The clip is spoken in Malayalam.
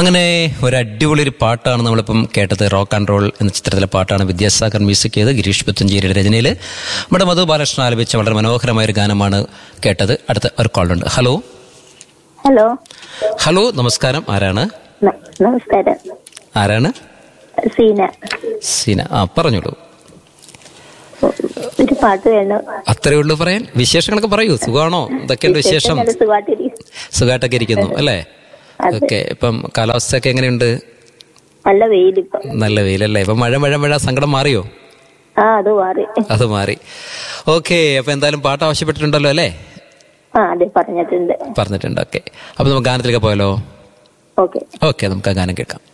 അങ്ങനെ ഒരു അടിപൊളി ഒരു പാട്ടാണ് നമ്മളിപ്പം കേട്ടത് റോക്ക് ആൻഡ് റോൾ എന്ന ചിത്രത്തിലെ പാട്ടാണ് വിദ്യാസാഗർ മ്യൂസിക് ചെയ്ത് ഗിരീഷ് പുത്തഞ്ചേരിയുടെ രചനയിൽ നമ്മുടെ മധു ബാലകൃഷ്ണൻ ആലപിച്ച വളരെ മനോഹരമായ ഒരു ഗാനമാണ് കേട്ടത് അടുത്ത ഒരു കോളുണ്ട് ഹലോ ഹലോ ഹലോ നമസ്കാരം ആരാണ് ന- നമസ്കാരം ആരാണ് സീന സീന ആ പറഞ്ഞോളൂ ഒരു പാട്ട് വേണം അത്രയേ ഉള്ളൂ പറയാൻ വിശേഷങ്ങളൊക്കെ പറയൂ സുഖമാണോ എന്തൊക്കെയുണ്ട് വിശേഷം നല്ല സുഖമായിട്ടിരിക്കും സുഖമായിട്ടൊക്കെ ഇരിക്കുന്നു അല്ലേ അതെ. ഓക്കെ ഇപ്പം കാലാവസ്ഥയൊക്കെ എങ്ങനെയുണ്ട് നല്ല വെയിലിപ്പം നല്ല വെയിലല്ലേ ഇപ്പം മഴ മഴ മഴ സങ്കടം മാറിയോ ആ അത് മാറി അത് മാറി ഓക്കെ അപ്പൊ എന്തായാലും പാട്ട് ആവശ്യപ്പെട്ടിട്ടുണ്ടല്ലോ അല്ലേ ആ അതെ പറഞ്ഞിട്ടുണ്ട് പറഞ്ഞിട്ടുണ്ട് ഓക്കെ അപ്പൊ നമുക്ക് ഗാനത്തിലേക്ക് പോയാലോ ഓക്കെ ഓക്കെ നമുക്ക് ആ ഗാനം കേൾക്കാം